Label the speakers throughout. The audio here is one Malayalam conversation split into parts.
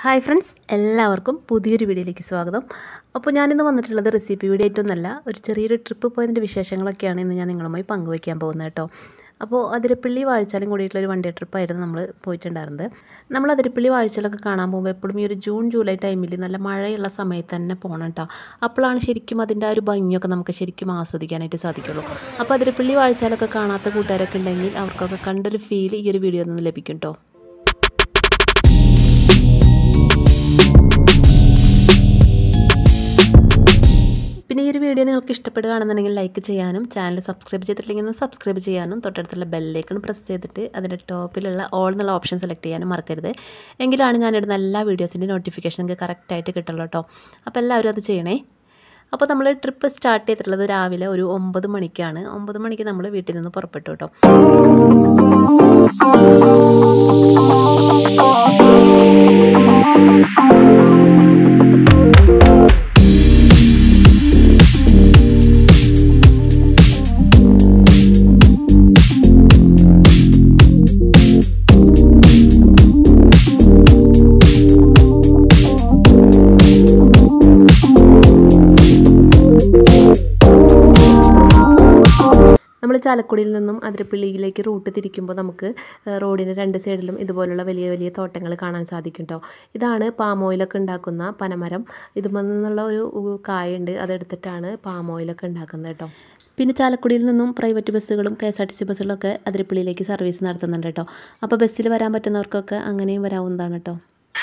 Speaker 1: ഹായ് ഫ്രണ്ട്സ് എല്ലാവർക്കും പുതിയൊരു വീഡിയോയിലേക്ക് സ്വാഗതം അപ്പോൾ ഞാനിന്ന് വന്നിട്ടുള്ളത് റെസിപ്പി വീഡിയോ ആയിട്ടൊന്നല്ല ഒരു ചെറിയൊരു ട്രിപ്പ് പോയതിൻ്റെ വിശേഷങ്ങളൊക്കെയാണ് ഇന്ന് ഞാൻ നിങ്ങളുമായി പങ്കുവയ്ക്കാൻ പോകുന്നത് കേട്ടോ അപ്പോൾ അതിരപ്പള്ളി വാഴ്ചാലും കൂടിയിട്ടുള്ള ഒരു വൺ ഡേ ട്രിപ്പായിരുന്നു നമ്മൾ പോയിട്ടുണ്ടായിരുന്നത് നമ്മൾ അതിരപ്പള്ളി വാഴ്ചലൊക്കെ കാണാൻ പോകുമ്പോൾ എപ്പോഴും ഈ ഒരു ജൂൺ ജൂലൈ ടൈമിൽ നല്ല മഴയുള്ള സമയത്ത് തന്നെ പോകണം കേട്ടോ അപ്പോഴാണ് ശരിക്കും അതിൻ്റെ ആ ഒരു ഭംഗിയൊക്കെ നമുക്ക് ശരിക്കും ആസ്വദിക്കാനായിട്ട് സാധിക്കുള്ളൂ അപ്പോൾ അതിരപ്പള്ളി വാഴ്ചാലൊക്കെ കാണാത്ത കൂട്ടുകാരൊക്കെ ഉണ്ടെങ്കിൽ അവർക്കൊക്കെ കണ്ടൊരു ഫീൽ ഈ ഒരു വീഡിയോ നിന്ന് ലഭിക്കും കേട്ടോ പിന്നെ ഈ ഒരു വീഡിയോ നിങ്ങൾക്ക് ഇഷ്ടപ്പെടുകയാണെന്നുണ്ടെങ്കിൽ ലൈക്ക് ചെയ്യാനും ചാനൽ സബ്സ്ക്രൈബ് ചെയ്തിട്ടില്ലെങ്കിൽ ഒന്ന് സബ്സ്ക്രൈബ് ചെയ്യാനും തൊട്ടടുത്തുള്ള ബെല്ലേക്കൺ പ്രസ് ചെയ്തിട്ട് അതിൻ്റെ ടോപ്പിലുള്ള ഓൾ എന്നുള്ള ഓപ്ഷൻ സെലക്ട് ചെയ്യാനും മറക്കരുത് എങ്കിലാണ് ഞാനിടുന്ന എല്ലാ വീഡിയോസിൻ്റെ നോട്ടിഫിക്കേഷൻ നിങ്ങൾക്ക് കറക്റ്റായിട്ട് കിട്ടുള്ളൂ കേട്ടോ അപ്പോൾ എല്ലാവരും അത് ചെയ്യണേ അപ്പോൾ നമ്മൾ ട്രിപ്പ് സ്റ്റാർട്ട് ചെയ്തിട്ടുള്ളത് രാവിലെ ഒരു ഒമ്പത് മണിക്കാണ് ഒമ്പത് മണിക്ക് നമ്മൾ വീട്ടിൽ നിന്ന് പുറപ്പെട്ടു കേട്ടോ നമ്മൾ ചാലക്കുടിയിൽ നിന്നും അതിരപ്പള്ളിയിലേക്ക് റൂട്ട് തിരിക്കുമ്പോൾ നമുക്ക് റോഡിൻ്റെ രണ്ട് സൈഡിലും ഇതുപോലുള്ള വലിയ വലിയ തോട്ടങ്ങൾ കാണാൻ സാധിക്കും കേട്ടോ ഇതാണ് പാം ഓയിലൊക്കെ ഉണ്ടാക്കുന്ന പനമരം ഇതുമൽ നിന്നുള്ള ഒരു കായുണ്ട് അതെടുത്തിട്ടാണ് പാം ഓയിലൊക്കെ ഉണ്ടാക്കുന്നത് കേട്ടോ പിന്നെ ചാലക്കുടിയിൽ നിന്നും പ്രൈവറ്റ് ബസ്സുകളും K S R T C ബസ്സുകളൊക്കെ അതിരപ്പള്ളിയിലേക്ക് സർവീസ് നടത്തുന്നുണ്ട് കേട്ടോ അപ്പോൾ ബസ്സിൽ വരാൻ പറ്റുന്നവർക്കൊക്കെ അങ്ങനെയും വരാവുന്നതാണ് കേട്ടോ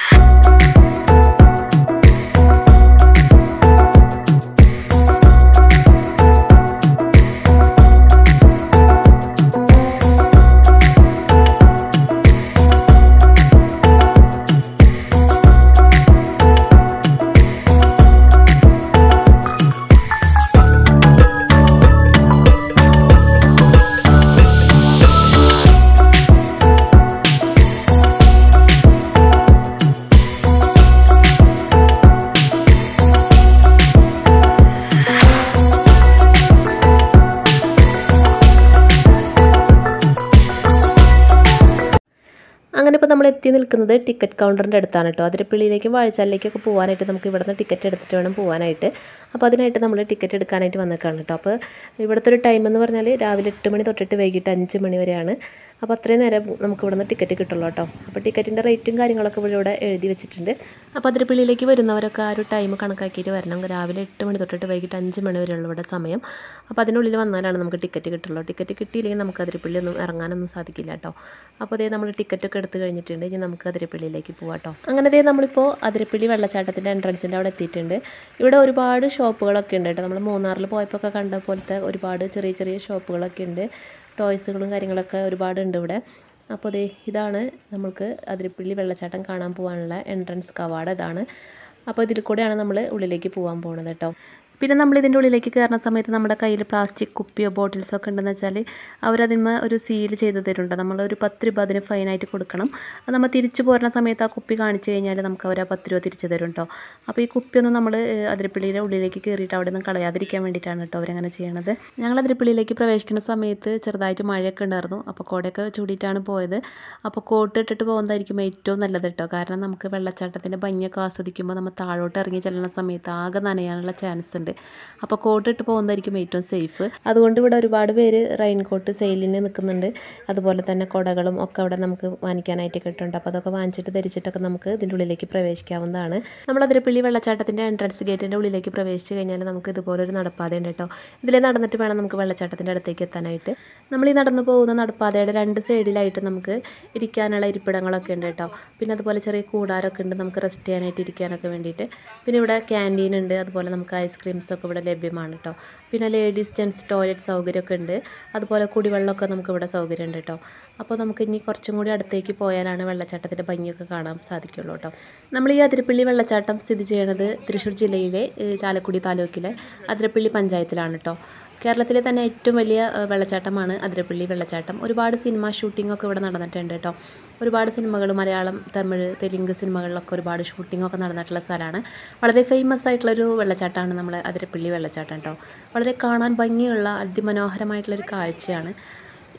Speaker 1: അങ്ങനെ ഇപ്പോൾ നമ്മൾ എത്തി നിൽക്കുന്നത് ടിക്കറ്റ് കൗണ്ടറിൻ്റെ അടുത്താണ് കേട്ടോ അതിരപ്പള്ളിയിലേക്കും വാഴച്ചാലിലേക്കൊക്കെ പോകാനായിട്ട് നമുക്ക് ഇവിടെ നിന്ന് ടിക്കറ്റ് എടുത്തിട്ട് വേണം പോകാനായിട്ട് അപ്പോൾ അതിനായിട്ട് നമ്മൾ ടിക്കറ്റ് എടുക്കാനായിട്ട് വന്നേക്കാണ് കേട്ടോ അപ്പോൾ ഇവിടുത്തെ ഒരു ടൈം എന്ന് പറഞ്ഞാൽ രാവിലെ എട്ട് മണി തൊട്ടിട്ട് വൈകിട്ട് അഞ്ച് മണി വരെയാണ് അപ്പോൾ അത്രയും നേരം നമുക്ക് ഇവിടെ നിന്ന് ടിക്കറ്റ് കിട്ടുള്ളൂ കേട്ടോ അപ്പോൾ ടിക്കറ്റിൻ്റെ റേറ്റും കാര്യങ്ങളൊക്കെ ഇവിടെ ഇവിടെ എഴുതി വെച്ചിട്ടുണ്ട് അപ്പോൾ അതിരപ്പള്ളിയിലേക്ക് വരുന്നവരൊക്കെ ആ ഒരു ടൈം കണക്കാക്കിയിട്ട് വരണം രാവിലെ എട്ട് മണി തൊട്ടിട്ട് വൈകിട്ട് അഞ്ച് മണി വരെയുള്ള ഇവിടെ സമയം അപ്പോൾ അതിനുള്ളിൽ വന്നാലാണ് നമുക്ക് ടിക്കറ്റ് കിട്ടുള്ളൂ ടിക്കറ്റ് കിട്ടിയില്ലെങ്കിൽ നമുക്ക് അതിരപ്പള്ളി ഒന്നും ഇറങ്ങാനൊന്നും സാധിക്കില്ല കേട്ടോ അപ്പോൾ അതേ നമ്മൾ ടിക്കറ്റൊക്കെ എടുത്ത് കഴിഞ്ഞിട്ടുണ്ട് ഇനി നമുക്ക് അതിരപ്പള്ളിയിലേക്ക് പോകാം കേട്ടോ അങ്ങനെ അതേ നമ്മളിപ്പോൾ അതിരപ്പള്ളി വെള്ളച്ചാട്ടത്തിൻ്റെ എൻട്രൻസിൻ്റെ അവിടെ എത്തിയിട്ടുണ്ട് ഇവിടെ ഒരുപാട് ഷോപ്പുകളൊക്കെ ഉണ്ട് കേട്ടോ നമ്മൾ മൂന്നാറിൽ പോയപ്പോൾ ഒക്കെ കണ്ട പോലത്തെ ഒരുപാട് ചെറിയ ചെറിയ ഷോപ്പുകളൊക്കെ ഉണ്ട് ടോയ്സുകളും കാര്യങ്ങളൊക്കെ ഒരുപാടുണ്ട് ഇവിടെ അപ്പോൾ ദേ ഇതാണ് നമ്മൾക്ക് അതിരപ്പള്ളി വെള്ളച്ചാട്ടം കാണാൻ പോകാനുള്ള എൻട്രൻസ് കവാട ഇതാണ് അപ്പോൾ ഇതിൽ കൂടെയാണ് നമ്മൾ ഉള്ളിലേക്ക് പോകാൻ പോകുന്നത് കേട്ടോ പിന്നെ നമ്മൾ ഇതിൻ്റെ ഉള്ളിലേക്ക് കയറുന്ന സമയത്ത് നമ്മുടെ കയ്യിൽ പ്ലാസ്റ്റിക് കുപ്പിയോ ബോട്ടിൽസോ ഒക്കെ ഉണ്ടെന്ന് വെച്ചാൽ അവരതിന്മേ ഒരു സീൽ ചെയ്ത് തരുന്നുണ്ട് നമ്മൾ ഒരു പത്ത് രൂപ അതിന് ഫൈനായിട്ട് കൊടുക്കണം അത് നമ്മൾ തിരിച്ചു പോരുന്ന സമയത്ത് ആ കുപ്പി കാണിച്ചു കഴിഞ്ഞാൽ നമുക്ക് അവർ ആ പത്ത് രൂപ തിരിച്ചു തരും കേട്ടോ അപ്പോൾ ഈ കുപ്പിയൊന്നും നമ്മൾ അതിരപ്പള്ളിയുടെ ഉള്ളിലേക്ക് കയറിയിട്ട് അവിടെ നിന്ന് കളയാതിരിക്കാൻ വേണ്ടിയിട്ടാണ് കേട്ടോ അവരങ്ങനെ ചെയ്യണത് ഞങ്ങൾ അതിരപ്പള്ളിയിലേക്ക് പ്രവേശിക്കുന്ന സമയത്ത് ചെറുതായിട്ട് മഴയൊക്കെ ഉണ്ടായിരുന്നു അപ്പോൾ കോടയൊക്കെ ചൂടിയിട്ടാണ് പോയത് അപ്പോൾ കോട്ട് ഇട്ടിട്ട് പോകുന്നതായിരിക്കും ഏറ്റവും നല്ലത് കേട്ടോ കാരണം നമുക്ക് വെള്ളച്ചാട്ടത്തിൻ്റെ ഭംഗിയൊക്കെ ആസ്വദിക്കുമ്പോൾ നമ്മൾ താഴോട്ട് ഇറങ്ങി ചെല്ലുന്ന സമയത്ത് ആകെ നനയാനുള്ള ചാൻസ് ഉണ്ട് അപ്പോൾ കോട്ട് ഇട്ട് പോകുന്നതായിരിക്കും ഏറ്റവും സേഫ് അതുകൊണ്ട് ഇവിടെ ഒരുപാട് പേര് റെയിൻ കോട്ട് സെയിലിന് നിൽക്കുന്നുണ്ട് അതുപോലെ തന്നെ കുടകളും ഒക്കെ അവിടെ നമുക്ക് വാങ്ങിക്കാനായിട്ട് കിട്ടുന്നുണ്ട് അപ്പോൾ അതൊക്കെ വാങ്ങിച്ചിട്ട് ധരിച്ചിട്ടൊക്കെ നമുക്ക് ഇതിൻ്റെ ഉള്ളിലേക്ക് പ്രവേശിക്കാവുന്നതാണ് നമ്മൾ അതിരപ്പള്ളി വെള്ളച്ചാട്ടത്തിൻ്റെ എൻട്രൻസ് ഗേറ്റിൻ്റെ ഉള്ളിലേക്ക് പ്രവേശിച്ച് കഴിഞ്ഞാൽ നമുക്ക് ഇതുപോലൊരു നടപ്പാത ഉണ്ട് കേട്ടോ ഇതിലെ നടന്നിട്ട് വേണം നമുക്ക് വെള്ളച്ചാട്ടത്തിൻ്റെ അടുത്തേക്ക് എത്താനായിട്ട് നമ്മൾ ഈ നടന്നു പോകുന്ന നടപ്പാതയുടെ രണ്ട് സൈഡിലായിട്ട് നമുക്ക് ഇരിക്കാനുള്ള ഇരിപ്പിടങ്ങളൊക്കെ ഉണ്ട് കേട്ടോ പിന്നെ അതുപോലെ ചെറിയ കൂടാരമൊക്കെ ഉണ്ട് നമുക്ക് റെസ്റ്റ് ചെയ്യാനായിട്ട് ഇരിക്കാനൊക്കെ വേണ്ടിയിട്ട് പിന്നെ ഇവിടെ ക്യാൻറ്റീൻ ഉണ്ട് അതുപോലെ നമുക്ക് ഐസ്ക്രീംസ് ഒക്കെ ഇവിടെ ലഭ്യമാണ് കേട്ടോ പിന്നെ ലേഡീസ് ജെൻസ് ടോയ്ലറ്റ് സൗകര്യമൊക്കെ ഉണ്ട് അതുപോലെ കുടിവെള്ളമൊക്കെ നമുക്ക് ഇവിടെ സൗകര്യം ഉണ്ട് കേട്ടോ അപ്പോൾ നമുക്ക് ഇനി കുറച്ചും കൂടി അടുത്തേക്ക് പോയാലാണ് വെള്ളച്ചാട്ടത്തിൻ്റെ ഭംഗിയൊക്കെ കാണാൻ സാധിക്കുള്ളൂ കേട്ടോ നമ്മൾ ഈ അതിരപ്പള്ളി വെള്ളച്ചാട്ടം സ്ഥിതി ചെയ്യുന്നത് തൃശ്ശൂർ ജില്ലയിലെ ചാലക്കുടി താലൂക്കിലെ അതിരപ്പള്ളി പഞ്ചായത്തിലാണ് കേട്ടോ കേരളത്തിലെ തന്നെ ഏറ്റവും വലിയ വെള്ളച്ചാട്ടമാണ് അതിരപ്പള്ളി വെള്ളച്ചാട്ടം ഒരുപാട് സിനിമ ഷൂട്ടിങ്ങൊക്കെ ഇവിടെ നടന്നിട്ടുണ്ട് കേട്ടോ ഒരുപാട് സിനിമകൾ മലയാളം തമിഴ് തെലുങ്ക് സിനിമകളിലൊക്കെ ഒരുപാട് ഷൂട്ടിങ്ങൊക്കെ നടന്നിട്ടുള്ള സ്ഥലമാണ് വളരെ ഫേമസ് ആയിട്ടുള്ളൊരു വെള്ളച്ചാട്ടമാണ് നമ്മളെ അതിരപ്പള്ളി വെള്ളച്ചാട്ടം കേട്ടോ വളരെ കാണാൻ ഭംഗിയുള്ള അതിമനോഹരമായിട്ടുള്ളൊരു കാഴ്ചയാണ്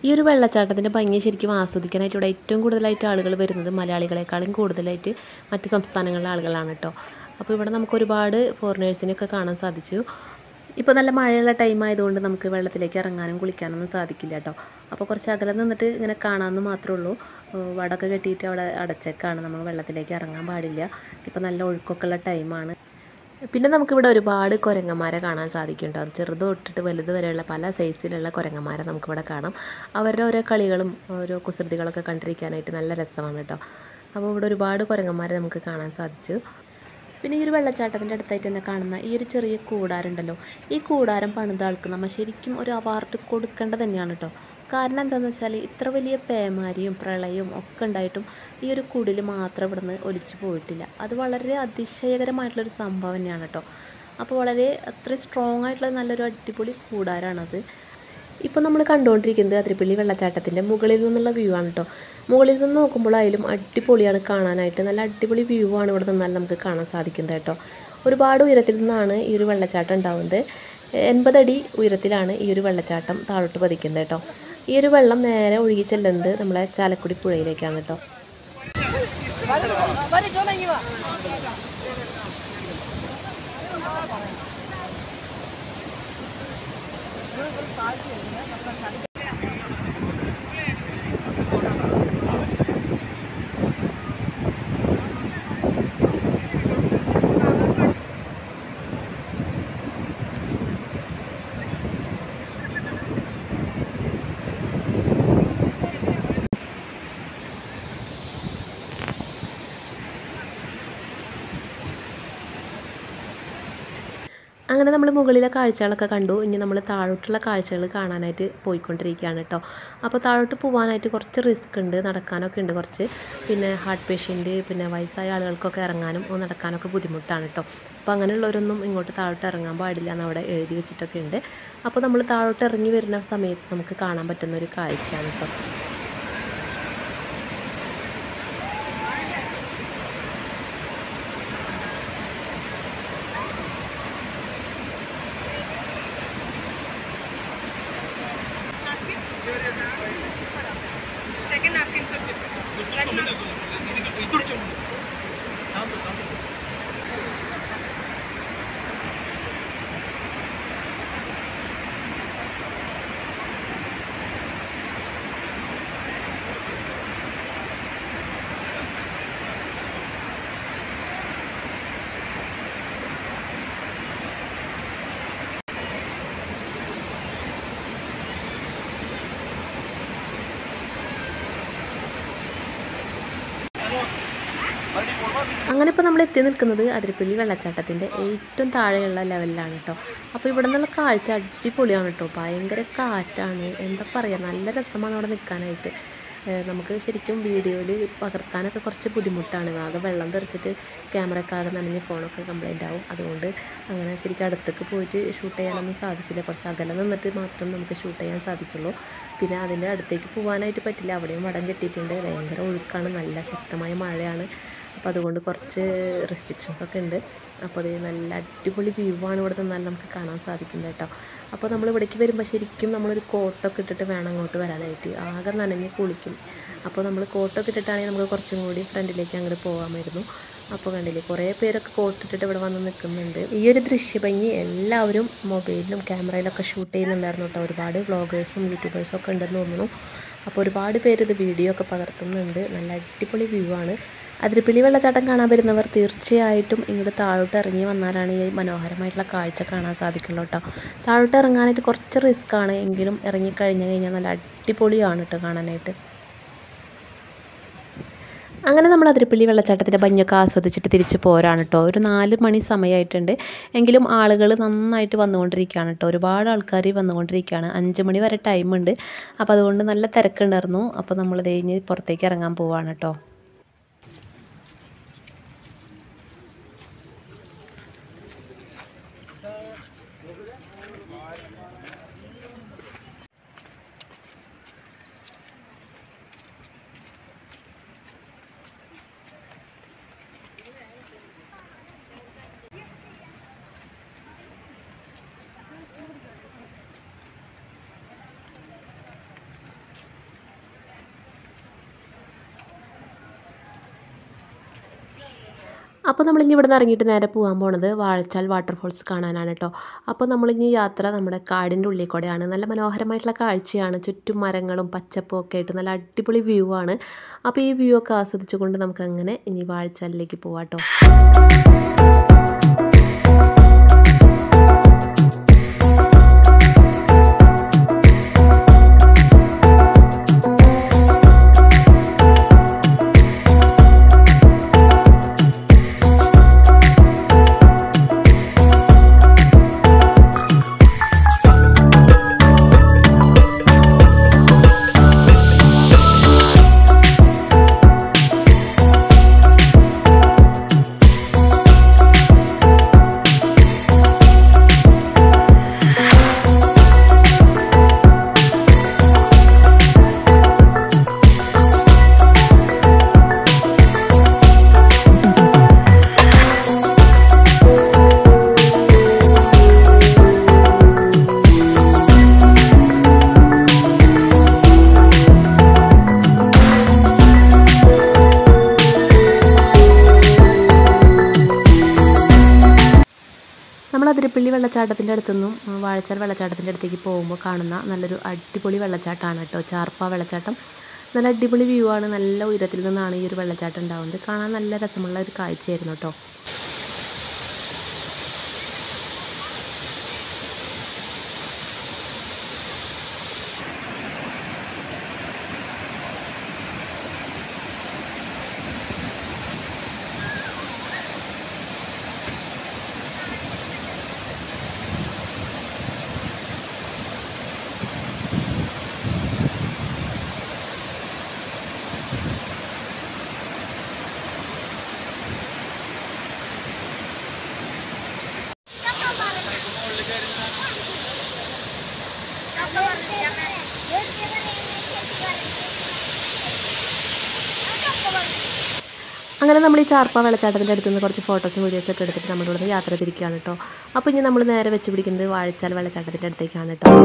Speaker 1: ഈ ഒരു വെള്ളച്ചാട്ടത്തിൻ്റെ ഭംഗി ശരിക്കും ആസ്വദിക്കാനായിട്ട് ഇവിടെ ഏറ്റവും കൂടുതലായിട്ട് ആളുകൾ വരുന്നത് മലയാളികളെക്കാളും കൂടുതലായിട്ട് മറ്റ് സംസ്ഥാനങ്ങളിലെ ആളുകളാണ് കേട്ടോ അപ്പോൾ ഇവിടെ നമുക്ക് ഒരുപാട് ഫോറിനേഴ്സിനെയൊക്കെ കാണാൻ സാധിച്ചു ഇപ്പോൾ നല്ല മഴയുള്ള ടൈം ആയതുകൊണ്ട് നമുക്ക് വെള്ളത്തിലേക്ക് ഇറങ്ങാനും കുളിക്കാനൊന്നും സാധിക്കില്ല കേട്ടോ അപ്പോൾ കുറച്ച് അകലെ നിന്നിട്ട് ഇങ്ങനെ കാണാമെന്ന് മാത്രമേ ഉള്ളൂ ഏഹ് വടമൊക്കെ കെട്ടിയിട്ട് അവിടെ അടച്ചേക്കാണ് നമുക്ക് വെള്ളത്തിലേക്ക് ഇറങ്ങാൻ പാടില്ല ഇപ്പോൾ നല്ല ഒഴുക്കൊക്കെ ഉള്ള ടൈമാണ് പിന്നെ നമുക്കിവിടെ ഒരുപാട് കുരങ്ങന്മാരെ കാണാൻ സാധിക്കും കേട്ടോ ചെറുത് തൊട്ടിട്ട് വലുത് വരെയുള്ള പല സൈസിലുള്ള കുരങ്ങന്മാരെ നമുക്കിവിടെ കാണാം അവരുടെ ഓരോ കളികളും ഓരോ കുസൃതികളൊക്കെ കണ്ടിരിക്കാനായിട്ട് നല്ല രസമാണ് കേട്ടോ അപ്പോൾ ഇവിടെ ഒരുപാട് കുരങ്ങന്മാരെ നമുക്ക് കാണാൻ സാധിച്ചു പിന്നെ ഈ ഒരു വെള്ളച്ചാട്ടത്തിൻ്റെ അടുത്തായിട്ട് തന്നെ കാണുന്ന ഈ ഒരു ചെറിയ കൂടാരം ഉണ്ടല്ലോ ഈ കൂടാരം പണിത ആൾക്ക് നമ്മൾ ശരിക്കും ഒരു അവാർഡ് കൊടുക്കേണ്ടത് തന്നെയാണ് കേട്ടോ കാരണം എന്താണെന്ന് വെച്ചാൽ ഇത്ര വലിയ പേമാരിയും പ്രളയവും ഒക്കെ ഉണ്ടായിട്ടും ഈ ഒരു കുടിൽ മാത്രം ഇവിടുന്ന് ഒലിച്ചു പോയിട്ടില്ല അത് വളരെ അതിശയകരമായിട്ടുള്ളൊരു സംഭവം തന്നെയാണ് കേട്ടോ അപ്പോൾ വളരെ അത്ര സ്ട്രോങ് ആയിട്ടുള്ള നല്ലൊരു അടിപൊളി കൂടാരാണത് ഇപ്പോൾ നമ്മൾ കണ്ടുകൊണ്ടിരിക്കുന്നത് അതിരപ്പള്ളി വെള്ളച്ചാട്ടത്തിൻ്റെ മുകളിൽ നിന്നുള്ള വ്യൂ ആണ് കേട്ടോ മുകളിൽ നിന്ന് നോക്കുമ്പോഴായാലും അടിപൊളിയാണ് കാണാനായിട്ട് നല്ല അടിപൊളി വ്യൂ ആണ് ഇവിടെ നിന്നാൽ നമുക്ക് കാണാൻ സാധിക്കുന്നത് കേട്ടോ ഒരുപാട് ഉയരത്തിൽ നിന്നാണ് ഈ ഒരു വെള്ളച്ചാട്ടം ഉണ്ടാവുന്നത് എൺപതടി ഉയരത്തിലാണ് ഈ ഒരു വെള്ളച്ചാട്ടം താഴോട്ട് പതിക്കുന്നത് കേട്ടോ ഈ ഒരു വെള്ളം നേരെ ഒഴുകി ചെല്ലുന്നത് നമ്മളെ ചാലക്കുടി പുഴയിലേക്കാണ് കേട്ടോ അങ്ങനെ നമ്മൾ മുകളിലെ കാഴ്ചകളൊക്കെ കണ്ടു ഇനി നമ്മൾ താഴോട്ടുള്ള കാഴ്ചകൾ കാണാനായിട്ട് പോയിക്കൊണ്ടിരിക്കുകയാണ് കേട്ടോ അപ്പോൾ താഴോട്ട് പോകാനായിട്ട് കുറച്ച് റിസ്ക് ഉണ്ട് നടക്കാനൊക്കെ ഉണ്ട് കുറച്ച് പിന്നെ ഹാർട്ട് പേഷ്യൻറ്റ് പിന്നെ വയസ്സായ ആളുകൾക്കൊക്കെ ഇറങ്ങാനും നടക്കാനൊക്കെ ബുദ്ധിമുട്ടാണ് കേട്ടോ അപ്പോൾ അങ്ങനെയുള്ളവരൊന്നും ഇങ്ങോട്ട് താഴോട്ട് ഇറങ്ങാൻ പാടില്ല എന്ന് അവിടെ എഴുതി വെച്ചിട്ടൊക്കെ ഉണ്ട് അപ്പോൾ നമ്മൾ താഴോട്ട് ഇറങ്ങി വരുന്ന സമയത്ത് നമുക്ക് കാണാൻ പറ്റുന്ന ഒരു കാഴ്ചയാണ് കേട്ടോ അങ്ങനെ ഇപ്പോൾ നമ്മൾ എത്തി നിൽക്കുന്നത് അതിരപ്പള്ളി വെള്ളച്ചാട്ടത്തിൻ്റെ ഏറ്റവും താഴെയുള്ള ലെവലിലാണ് കേട്ടോ അപ്പോൾ ഇവിടെ നിന്നുള്ള കാഴ്ച അടിപൊളിയാണ് കേട്ടോ ഭയങ്കര കാറ്റാണ് എന്താ പറയുക നല്ല രസമാണ് അവിടെ നിൽക്കാനായിട്ട് ഏഹ് നമുക്ക് ശരിക്കും വീഡിയോയിൽ പകർത്താനൊക്കെ കുറച്ച് ബുദ്ധിമുട്ടാണ് ആകെ വെള്ളം തെറിച്ചിട്ട് ക്യാമറയൊക്കെ ആകെ നനഞ്ഞ് ഫോണൊക്കെ കംപ്ലൈൻ്റ് ആവും അതുകൊണ്ട് അങ്ങനെ ശരിക്കും അടുത്തേക്ക് പോയിട്ട് ഷൂട്ട് ചെയ്യാനൊന്നും സാധിച്ചില്ല കുറച്ച് അകലെ നിന്നിട്ട് മാത്രം നമുക്ക് ഷൂട്ട് ചെയ്യാൻ സാധിച്ചുള്ളൂ പിന്നെ അതിൻ്റെ അടുത്തേക്ക് പോകാനായിട്ട് പറ്റില്ല അവിടെയും വടം കെട്ടിയിട്ടുണ്ട് ഭയങ്കര ഒഴുക്കാണ് നല്ല ശക്തമായ മഴയാണ് അപ്പോൾ അതുകൊണ്ട് കുറച്ച് റെസ്ട്രിക്ഷൻസ് ഒക്കെ ഉണ്ട് അപ്പോൾ അത് നല്ല അടിപൊളി വ്യൂ ആണ് ഇവിടെ നിന്നാൽ നമുക്ക് കാണാൻ സാധിക്കുന്നത് കേട്ടോ അപ്പോൾ നമ്മൾ ഇവിടേക്ക് വരുമ്പോൾ ശരിക്കും നമ്മളൊരു കോട്ടൊക്കെ ഇട്ടിട്ട് വേണം അങ്ങോട്ട് വരാനായിട്ട് ആകെ നനഞ്ഞ് കുളിക്കും അപ്പോൾ നമ്മൾ കോട്ടൊക്കെ ഇട്ടിട്ടാണെങ്കിൽ നമുക്ക് കുറച്ചും കൂടി ഫ്രണ്ടിലേക്ക് അങ്ങോട്ട് പോകാമായിരുന്നു അപ്പോൾ കണ്ടില്ലേ കുറേ പേരൊക്കെ കോട്ടിട്ടിട്ട് ഇവിടെ വന്ന് നിൽക്കുന്നുണ്ട് ഈ ഒരു ദൃശ്യഭംഗി എല്ലാവരും മൊബൈലിലും ക്യാമറയിലൊക്കെ ഷൂട്ട് ചെയ്യുന്നുണ്ടായിരുന്നു കേട്ടോ ഒരുപാട് വ്ളോഗേഴ്സും യൂട്യൂബേഴ്സും ഒക്കെ ഉണ്ടെന്ന് തോന്നുന്നു അപ്പോൾ ഒരുപാട് പേര് ഇത് വീഡിയോ ഒക്കെ പകർത്തുന്നുണ്ട് നല്ല അടിപൊളി വ്യൂ ആണ് അതിരപ്പള്ളി വെള്ളച്ചാട്ടം കാണാൻ വരുന്നവർ തീർച്ചയായിട്ടും ഇങ്ങോട്ട് താഴോട്ട് ഇറങ്ങി വന്നാലാണ് ഈ മനോഹരമായിട്ടുള്ള കാഴ്ച കാണാൻ സാധിക്കുള്ളൂ കേട്ടോ താഴോട്ട് ഇറങ്ങാനായിട്ട് കുറച്ച് റിസ്ക് ആണ് എങ്കിലും ഇറങ്ങി കഴിഞ്ഞ് കഴിഞ്ഞാൽ നല്ല അടിപൊളിയാണ് കേട്ടോ കാണാനായിട്ട് അങ്ങനെ നമ്മൾ അതിരപ്പള്ളി വെള്ളച്ചാട്ടത്തിൻ്റെ ഭംഗിയൊക്കെ ആസ്വദിച്ചിട്ട് തിരിച്ച് പോരാണ് കേട്ടോ ഒരു നാല് മണി സമയമായിട്ടുണ്ട് എങ്കിലും ആളുകൾ നന്നായിട്ട് വന്നുകൊണ്ടിരിക്കുകയാണ് കേട്ടോ ഒരുപാട് ആൾക്കാർ വന്നുകൊണ്ടിരിക്കുകയാണ് അഞ്ച് മണി വരെ ടൈമുണ്ട് അപ്പോൾ അതുകൊണ്ട് നല്ല തിരക്കുണ്ടായിരുന്നു അപ്പോൾ നമ്മൾ കഴിഞ്ഞ് പുറത്തേക്ക് ഇറങ്ങാൻ പോവാണ് കേട്ടോ അപ്പോൾ നമ്മളിനി ഇവിടെ നിന്ന് ഇറങ്ങിയിട്ട് നേരെ പോകാൻ പോണത് വാഴച്ചാൽ വാട്ടർഫോൾസ് കാണാനാണ് കേട്ടോ അപ്പോൾ നമ്മളിനി യാത്ര നമ്മുടെ കാടിൻ്റെ ഉള്ളിൽ കൂടെയാണ് നല്ല മനോഹരമായിട്ടുള്ള കാഴ്ചയാണ് ചുറ്റും മരങ്ങളും പച്ചപ്പും ഒക്കെ ആയിട്ട് നല്ല അടിപൊളി വ്യൂ ആണ് അപ്പോൾ ഈ വ്യൂ ഒക്കെ ആസ്വദിച്ചുകൊണ്ട് നമുക്ക് അങ്ങനെ ഇനി വാഴച്ചാലിലേക്ക് പോവാം കേട്ടോ നമ്മൾ അതിരപ്പള്ളി വെള്ളച്ചാട്ടത്തിൻ്റെ അടുത്തുനിന്നും ഉം, വാഴച്ചാൽ വെള്ളച്ചാട്ടത്തിൻ്റെ അടുത്തേക്ക് പോകുമ്പോൾ കാണുന്ന നല്ലൊരു അടിപൊളി വെള്ളച്ചാട്ടമാണ് കേട്ടോ ചാർപ്പ വെള്ളച്ചാട്ടം നല്ല അടിപൊളി വ്യൂ ആണ് നല്ല ഉയരത്തിൽ നിന്നാണ് ഈ ഒരു വെള്ളച്ചാട്ടം ഉണ്ടാവുന്നത് കാണാൻ നല്ല രസമുള്ള ഒരു കാഴ്ചയായിരുന്നു കേട്ടോ അങ്ങനെ നമ്മൾ ഈ ചാർപ്പ വെള്ളച്ചാട്ടത്തിൻ്റെ അടുത്ത് നിന്ന് കുറച്ച് ഫോട്ടോസും വീഡിയോസും ഒക്കെ എടുത്തിട്ട് നമ്മുടെ ഇവിടെ നിന്ന് യാത്ര തിരിക്കുകയാണ് കേട്ടോ അപ്പോൾ ഇനി നമ്മൾ നേരെ വെച്ച് പിടിക്കുന്നത് വാഴച്ചാൽ വെള്ളച്ചാട്ടത്തിൻ്റെ അടുത്തേക്കാണ് കേട്ടോ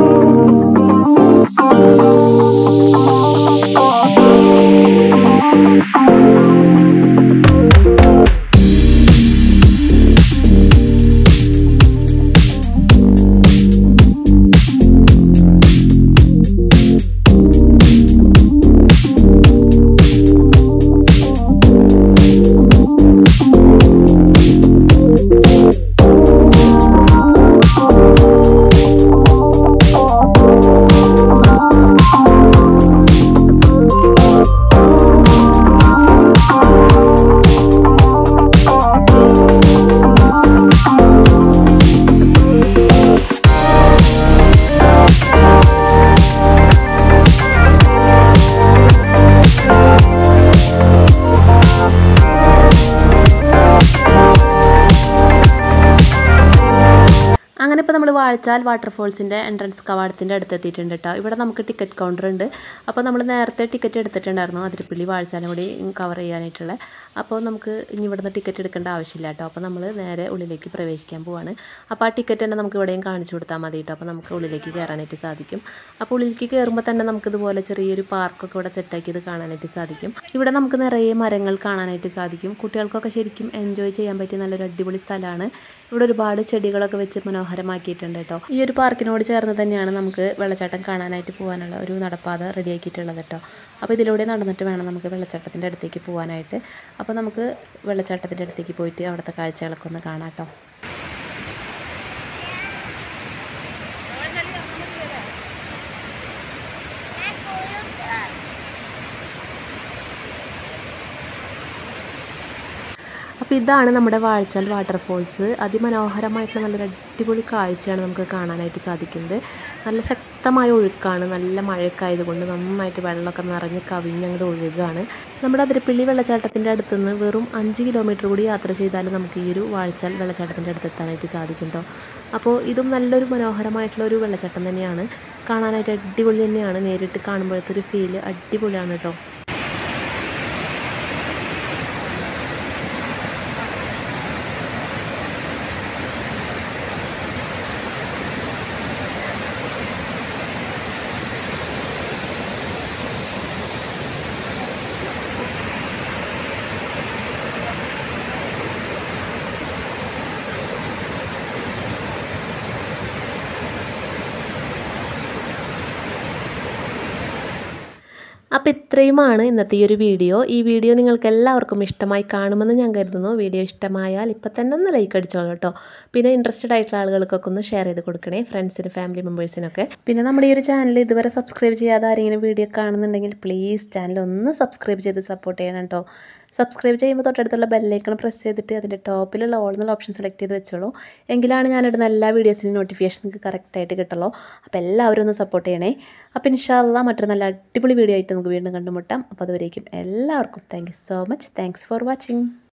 Speaker 1: അങ്ങനെ ഇപ്പോൾ നമ്മൾ വാഴച്ചാൽ വാട്ടർഫോൾസിൻ്റെ എൻട്രൻസ് കവാടത്തിൻ്റെ അടുത്ത് എത്തിയിട്ടുണ്ട് കേട്ടോ ഇവിടെ നമുക്ക് ടിക്കറ്റ് കൗണ്ടർ ഉണ്ട് അപ്പോൾ നമ്മൾ നേരത്തെ ടിക്കറ്റ് എടുത്തിട്ടുണ്ടായിരുന്നു അതിരപ്പള്ളി വാഴച്ചാലും കൂടി കവർ ചെയ്യാനായിട്ടുള്ള അപ്പോൾ നമുക്ക് ഇനി ഇവിടുന്ന് ടിക്കറ്റ് എടുക്കേണ്ട ആവശ്യമില്ല കേട്ടോ അപ്പോൾ നമ്മൾ നേരെ ഉള്ളിലേക്ക് പ്രവേശിക്കാൻ പോവാണ് അപ്പോൾ ആ ടിക്കറ്റ് തന്നെ നമുക്ക് ഇവിടെയും കാണിച്ചു കൊടുത്താൽ മതി കേട്ടോ അപ്പോൾ നമുക്ക് ഉള്ളിലേക്ക് കയറാനായിട്ട് സാധിക്കും അപ്പോൾ ഉള്ളിലേക്ക് കയറുമ്പോൾ തന്നെ നമുക്ക് ഇതുപോലെ ചെറിയൊരു പാർക്കൊക്കെ ഇവിടെ സെറ്റാക്കിയത് കാണാനായിട്ട് സാധിക്കും ഇവിടെ നമുക്ക് നിറയെ മരങ്ങൾ കാണാനായിട്ട് സാധിക്കും കുട്ടികൾക്കൊക്കെ ശരിക്കും എൻജോയ് ചെയ്യാൻ പറ്റിയ നല്ലൊരു അടിപൊളി സ്ഥലമാണ് ഇവിടെ ഒരുപാട് ചെടികളൊക്കെ വെച്ച് മനോഹരമാക്കിയിട്ടുണ്ട് കേട്ടോ ഈ ഒരു പാർക്കിനോട് ചേർന്ന് തന്നെയാണ് നമുക്ക് വെള്ളച്ചാട്ടം കാണാനായിട്ട് പോകാനുള്ള ഒരു നടപ്പാത റെഡിയാക്കിയിട്ടുള്ളത് കേട്ടോ അപ്പോൾ ഇതിലൂടെ നടന്നിട്ട് വേണം നമുക്ക് വെള്ളച്ചാട്ടത്തിൻ്റെ അടുത്തേക്ക് പോകാനായിട്ട് അപ്പോൾ നമുക്ക് വെള്ളച്ചാട്ടത്തിൻ്റെ അടുത്തേക്ക് പോയിട്ട് അവിടുത്തെ കാഴ്ചകളൊക്കെ ഒന്ന് കാണാം കേട്ടോ അപ്പോൾ ഇതാണ് നമ്മുടെ വാഴച്ചാൽ വാട്ടർഫോൾസ് അതിമനോഹരമായിട്ടുള്ള നല്ലൊരു അടിപൊളി കാഴ്ചയാണ് നമുക്ക് കാണാനായിട്ട് സാധിക്കുന്നത് നല്ല ശക്തമായ ഒഴുക്കാണ് നല്ല മഴയൊക്കെ ആയതുകൊണ്ട് നന്നായിട്ട് വെള്ളമൊക്കെ നിറഞ്ഞ് കവിഞ്ഞങ്ങോട്ട് ഒഴുകാണ് നമ്മുടെ അതിരപ്പള്ളി വെള്ളച്ചാട്ടത്തിൻ്റെ അടുത്തുനിന്ന് വെറും അഞ്ച് കിലോമീറ്റർ കൂടി യാത്ര ചെയ്താൽ നമുക്ക് ഈ ഒരു വാഴച്ചാൽ വെള്ളച്ചാട്ടത്തിൻ്റെ അടുത്ത് എത്താനായിട്ട് സാധിക്കും കേട്ടോ അപ്പോൾ ഇതും നല്ലൊരു മനോഹരമായിട്ടുള്ള ഒരു വെള്ളച്ചാട്ടം തന്നെയാണ് കാണാനായിട്ട് അടിപൊളി തന്നെയാണ് നേരിട്ട് കാണുമ്പോഴത്തെ ഒരു ഫീല് അടിപൊളിയാണ് കേട്ടോ ഇത്രയുമാണ് ഇന്നത്തെ ഈ ഒരു വീഡിയോ ഈ വീഡിയോ നിങ്ങൾക്ക് എല്ലാവർക്കും ഇഷ്ടമായി കാണുമെന്ന് ഞാൻ കരുതുന്നു വീഡിയോ ഇഷ്ടമായാൽ ഇപ്പം തന്നെ ഒന്ന് ലൈക്ക് അടിച്ചോളൂ കേട്ടോ പിന്നെ ഇൻട്രസ്റ്റഡ് ആയിട്ടുള്ള ആളുകൾക്കൊക്കെ ഒന്ന് ഷെയർ ചെയ്ത് കൊടുക്കണേ ഫ്രണ്ട്സിന് ഫാമിലി മെമ്പേഴ്സിനൊക്കെ പിന്നെ നമ്മുടെ ഈ ഒരു ചാനൽ ഇതുവരെ സബ്സ്ക്രൈബ് ചെയ്യാതെ ആരെങ്കിലും വീഡിയോ കാണുന്നുണ്ടെങ്കിൽ പ്ലീസ് ചാനൽ ഒന്ന് സബ്സ്ക്രൈബ് ചെയ്ത് സപ്പോർട്ട് ചെയ്യണം കേട്ടോ സബ്സ്ക്രൈബ് ചെയ്യുമ്പോൾ തൊട്ടടുത്തുള്ള ബെല്ലൈക്കൺ പ്രസ് ചെയ്തിട്ട് അതിൻ്റെ ടോപ്പിലുള്ള ഓൾ എന്നുള്ള ഓപ്ഷൻ സെലക്ട് ചെയ്ത് വെച്ചോളൂ എങ്കിലാണ് ഞാനിടുന്ന എല്ലാ വീഡിയോസിനും നോട്ടിഫിക്കേഷൻ നിങ്ങൾക്ക് കറക്റ്റായിട്ട് കിട്ടുള്ളൂ അപ്പോൾ എല്ലാവരും ഒന്ന് സപ്പോർട്ട് ചെയ്യണേ അപ്പോൾ ഇൻഷാല്ല മറ്റൊരു നല്ല അടിപൊളി വീഡിയോ ആയിട്ട് നമുക്ക് വീണ്ടും കണ്ടുമുട്ടാം അപ്പോൾ അതുവരേക്കും എല്ലാവർക്കും thank you so much thanks for watching